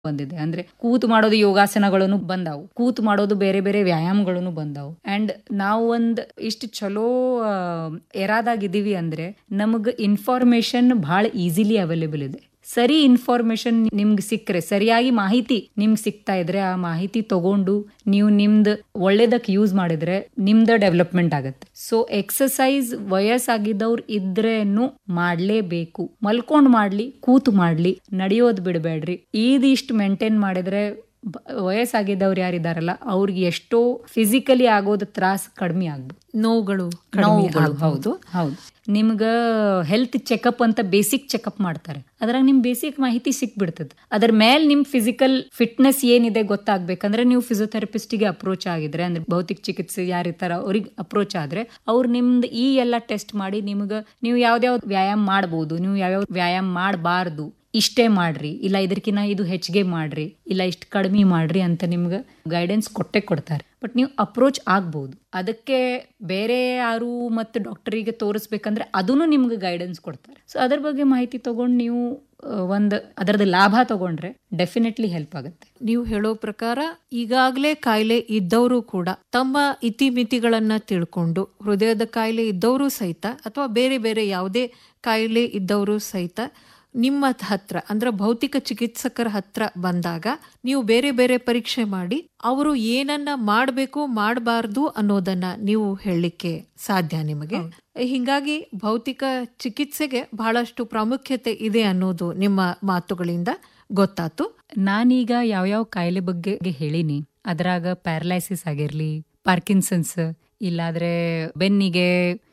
ಬಂದಿದೆ ಅಂದ್ರೆ ಕೂತು ಮಾಡೋದು ಯೋಗಾಸನಗಳನ್ನು ಬಂದಾವು ಕೂತು ಮಾಡೋದು ಬೇರೆ ಬೇರೆ ವ್ಯಾಯಾಮಗಳನ್ನು ಬಂದಾವು ಅಂಡ್ ನಾವು ಒಂದ್ ಇಷ್ಟು ಚಲೋ ಎರಾದಾಗಿದ್ದೀವಿ ಅಂದ್ರೆ ನಮಗ್ ಇನ್ಫಾರ್ಮೇಶನ್ ಬಹಳ ಈಸಿಲಿ ಅವೈಲೇಬಲ್ ಇದೆ ಸರಿ ಇನ್ಫಾರ್ಮೇಶನ್ ನಿಮ್ಗೆ ಸಿಕ್ಕರೆ ಸರಿಯಾಗಿ ಮಾಹಿತಿ ನಿಮ್ಗೆ ಸಿಗ್ತಾ ಇದ್ರೆ ಆ ಮಾಹಿತಿ ತಗೊಂಡು ನೀವು ನಿಮ್ದು ಒಳ್ಳೇದಕ್ಕೆ ಯೂಸ್ ಮಾಡಿದ್ರೆ ನಿಮ್ದ ಡೆವಲಪ್ಮೆಂಟ್ ಆಗುತ್ತೆ ಸೊ ಎಕ್ಸಸೈಸ್ ವಯಸ್ಸಾಗಿದ್ದವ್ರು ಇದ್ರೇನು ಮಾಡ್ಲೇಬೇಕು ಮಲ್ಕೊಂಡ್ ಮಾಡ್ಲಿ ಕೂತು ಮಾಡ್ಲಿ ನಡೆಯೋದ್ ಬಿಡಬೇಡ್ರಿ ಇದಿಷ್ಟು ಮೇಂಟೈನ್ ಮಾಡಿದ್ರೆ ಬ- ವಯಸ್ಸಾಗಿದ್ದವ್ರು ಯಾರಿದಾರಲ್ಲ ಅವ್ರಿಗೆ ಎಷ್ಟೋ ಫಿಸಿಕಲಿ ಆಗೋದು ತ್ರಾಸ್ ಕಡಿಮೆ ಆಗ್ಬೋದು ನೋವುಗಳು ನೋವುಗಳು ಹೌದು ಹೌದು ನಿಮ್ಗ ಹೆಲ್ತ್ ಚೆಕಪ್ ಅಂತ ಬೇಸಿಕ್ ಚೆಕಪ್ ಮಾಡ್ತಾರೆ ಅದ್ರಾಗ ನಿಮ್ ಬೇಸಿಕ್ ಮಾಹಿತಿ ಸಿಕ್ಬಿಡ್ತದೆ ಅದ್ರ ಮೇಲೆ ನಿಮ್ ಫಿಸಿಕಲ್ ಫಿಟ್ನೆಸ್ ಏನಿದೆ ಗೊತ್ತಾಗ್ಬೇಕಂದ್ರೆ ನೀವು ಫಿಸಿಯೋಥೆರಪಿಸ್ಟಿಗೆ ಅಪ್ರೋಚ್ ಆಗಿದ್ರೆ ಅಂದ್ರೆ ಭೌತಿಕ ಚಿಕಿತ್ಸೆ ಯಾರಿರ್ತಾರ ಅವ್ರಿಗೆ ಅಪ್ರೋಚ್ ಆದ್ರೆ ಅವ್ರು ನಿಮ್ದು ಈ ಎಲ್ಲ ಟೆಸ್ಟ್ ಮಾಡಿ ನಿಮ್ಗ ನೀವು ಯಾವ್ದಾವ್ದು ವ್ಯಾಯಾಮ ಮಾಡ್ಬೋದು ನೀವು ಯಾವ್ಯಾವ ವ್ಯಾಯಾಮ ಮಾಡಬಾರ್ದು ಇಷ್ಟೇ ಮಾಡ್ರಿ ಇಲ್ಲ ಇದಕ್ಕಿಂತ ಇದು ಹೆಚ್ಚಿಗೆ ಮಾಡ್ರಿ ಇಲ್ಲ ಇಷ್ಟು ಕಡಿಮೆ ಮಾಡ್ರಿ ಅಂತ ನಿಮ್ಗೆ ಗೈಡೆನ್ಸ್ ಕೊಟ್ಟೆ ಕೊಡ್ತಾರೆ ಬಟ್ ನೀವು ಅಪ್ರೋಚ್ ಆಗ್ಬೋದು ಅದಕ್ಕೆ ಬೇರೆ ಯಾರು ಮತ್ತು ಡಾಕ್ಟರಿಗೆ ತೋರಿಸ್ಬೇಕಂದ್ರೆ ಅದೂ ನಿಮ್ಗೆ ಗೈಡೆನ್ಸ್ ಕೊಡ್ತಾರೆ ಸೊ ಅದ್ರ ಬಗ್ಗೆ ಮಾಹಿತಿ ತಗೊಂಡು ನೀವು ಒಂದು ಅದರದ್ದು ಲಾಭ ತಗೊಂಡ್ರೆ ಡೆಫಿನೆಟ್ಲಿ ಹೆಲ್ಪ್ ಆಗುತ್ತೆ ನೀವು ಹೇಳೋ ಪ್ರಕಾರ ಈಗಾಗಲೇ ಕಾಯಿಲೆ ಇದ್ದವರು ಕೂಡ ತಮ್ಮ ಇತಿಮಿತಿಗಳನ್ನ ತಿಳ್ಕೊಂಡು ಹೃದಯದ ಕಾಯಿಲೆ ಇದ್ದವರು ಸಹಿತ ಅಥವಾ ಬೇರೆ ಬೇರೆ ಯಾವುದೇ ಕಾಯಿಲೆ ಇದ್ದವರು ಸಹಿತ ನಿಮ್ಮ ಹತ್ರ ಅಂದ್ರೆ ಭೌತಿಕ ಚಿಕಿತ್ಸಕರ ಹತ್ರ ಬಂದಾಗ ನೀವು ಬೇರೆ ಬೇರೆ ಪರೀಕ್ಷೆ ಮಾಡಿ ಅವರು ಏನನ್ನ ಮಾಡಬೇಕು ಮಾಡಬಾರ್ದು ಅನ್ನೋದನ್ನ ನೀವು ಹೇಳಲಿಕ್ಕೆ ಸಾಧ್ಯ ನಿಮಗೆ ಹಿಂಗಾಗಿ ಭೌತಿಕ ಚಿಕಿತ್ಸೆಗೆ ಬಹಳಷ್ಟು ಪ್ರಾಮುಖ್ಯತೆ ಇದೆ ಅನ್ನೋದು ನಿಮ್ಮ ಮಾತುಗಳಿಂದ ಗೊತ್ತಾತು ನಾನೀಗ ಯಾವ್ಯಾವ ಕಾಯಿಲೆ ಬಗ್ಗೆ ಹೇಳಿನಿ ಅದ್ರಾಗ ಪ್ಯಾರಲೈಸಿಸ್ ಆಗಿರ್ಲಿ ಪಾರ್ಕಿನ್ಸನ್ಸ್ ಇಲ್ಲಾದ್ರೆ ಬೆನ್ನಿಗೆ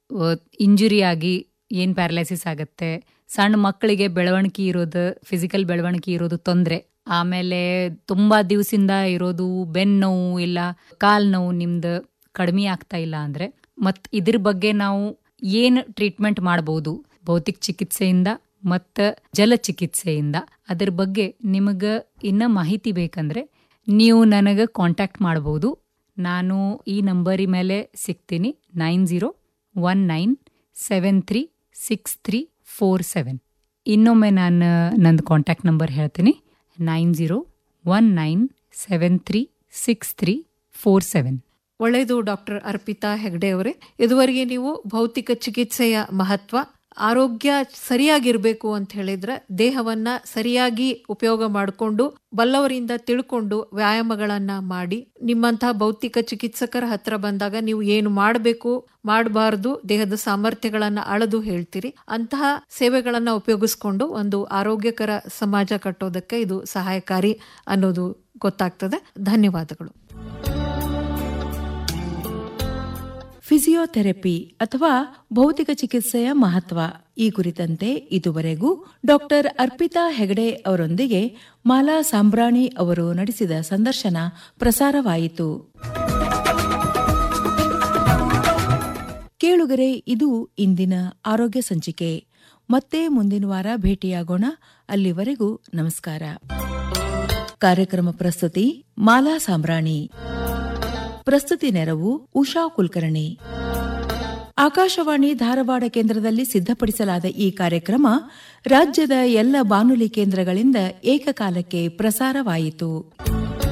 ಇಂಜುರಿ ಆಗಿ ಏನ್ ಪ್ಯಾರಲೈಸಿಸ್ ಆಗತ್ತೆ ಸಣ್ಣ ಮಕ್ಕಳಿಗೆ ಬೆಳವಣಿಗೆ ಇರೋದು ಫಿಸಿಕಲ್ ಬೆಳವಣಿಗೆ ಇರೋದು ತೊಂದ್ರೆ ಆಮೇಲೆ ತುಂಬಾ ದಿವಸದಿಂದ ಇರೋದು ಬೆನ್ನು ನೋವು ಇಲ್ಲ ಕಾಲ್ ನೋವು ನಿಮ್ದು ಕಡಿಮೆ ಆಗ್ತಾ ಇಲ್ಲ ಅಂದ್ರೆ ಮತ್ ಇದ್ರ ಬಗ್ಗೆ ನಾವು ಏನ್ ಟ್ರೀಟ್ಮೆಂಟ್ ಮಾಡಬಹುದು ಭೌತಿಕ ಚಿಕಿತ್ಸೆಯಿಂದ ಮತ್ತ ಜಲ ಚಿಕಿತ್ಸೆಯಿಂದ ಅದ್ರ ಬಗ್ಗೆ ನಿಮಗ ಇನ್ನ ಮಾಹಿತಿ ಬೇಕಂದ್ರೆ ನೀವು ನನಗೆ ಕಾಂಟ್ಯಾಕ್ಟ್ ಮಾಡಬಹುದು ನಾನು ಈ ನಂಬರಿ ಮೇಲೆ ಸಿಗ್ತೀನಿ nine zero one nine seven three six three four seven ಇನ್ನೊಮ್ಮೆ ನಾನು ನಂದು ಕಾಂಟ್ಯಾಕ್ಟ್ ನಂಬರ್ ಹೇಳ್ತೀನಿ nine zero one nine seven three six three four seven ಒಳ್ಳೆಯದು ಡಾಕ್ಟರ್ ಅರ್ಪಿತಾ ಹೆಗ್ಡೆ ಅವರೇ ಇದುವರೆಗೆ ನೀವು ಭೌತಿಕ ಚಿಕಿತ್ಸೆಯ ಮಹತ್ವ ಆರೋಗ್ಯ ಸರಿಯಾಗಿರ್ಬೇಕು ಅಂತ ಹೇಳಿದ್ರೆ ದೇಹವನ್ನ ಸರಿಯಾಗಿ ಉಪಯೋಗ ಮಾಡಿಕೊಂಡು ಬಲ್ಲವರಿಂದ ತಿಳ್ಕೊಂಡು ವ್ಯಾಯಾಮಗಳನ್ನ ಮಾಡಿ ನಿಮ್ಮಂತಹ ಭೌತಿಕ ಚಿಕಿತ್ಸಕರ ಹತ್ರ ಬಂದಾಗ ನೀವು ಏನು ಮಾಡಬೇಕು ಮಾಡಬಾರದು ದೇಹದ ಸಾಮರ್ಥ್ಯಗಳನ್ನ ಅಳೆದು ಹೇಳ್ತೀರಿ ಅಂತಹ ಸೇವೆಗಳನ್ನ ಉಪಯೋಗಿಸ್ಕೊಂಡು ಒಂದು ಆರೋಗ್ಯಕರ ಸಮಾಜ ಕಟ್ಟೋದಕ್ಕೆ ಇದು ಸಹಾಯಕಾರಿ ಅನ್ನೋದು ಗೊತ್ತಾಗ್ತದೆ ಧನ್ಯವಾದಗಳು ಫಿಸಿಯೋಥೆರಪಿ ಅಥವಾ ಭೌತಿಕ ಚಿಕಿತ್ಸೆಯ ಮಹತ್ವ ಈ ಕುರಿತಂತೆ ಇದುವರೆಗೂ ಡಾಕ್ಟರ್ ಅರ್ಪಿತಾ ಹೆಗಡೆ ಅವರೊಂದಿಗೆ ಮಾಲಾ ಸಾಂಬ್ರಾಣಿ ಅವರು ನಡೆಸಿದ ಸಂದರ್ಶನ ಪ್ರಸಾರವಾಯಿತು ಕೇಳುಗರೆ ಇದು ಇಂದಿನ ಆರೋಗ್ಯ ಸಂಚಿಕೆ ಮತ್ತೆ ಮುಂದಿನ ವಾರ ಭೇಟಿಯಾಗೋಣ ಅಲ್ಲಿವರೆಗೂ ನಮಸ್ಕಾರ ಕಾರ್ಯಕ್ರಮ ಪ್ರಸ್ತುತಿ ಮಾಲಾ ಸಾಂಬ್ರಾಣಿ ಪ್ರಸ್ತುತಿ ನೆರವು ಉಷಾ ಕುಲಕರ್ಣಿ ಆಕಾಶವಾಣಿ ಧಾರವಾಡ ಕೇಂದ್ರದಲ್ಲಿ ಸಿದ್ಧಪಡಿಸಲಾದ ಈ ಕಾರ್ಯಕ್ರಮ ರಾಜ್ಯದ ಎಲ್ಲ ಬಾನುಲಿ ಕೇಂದ್ರಗಳಿಂದ ಏಕಕಾಲಕ್ಕೆ ಪ್ರಸಾರವಾಯಿತು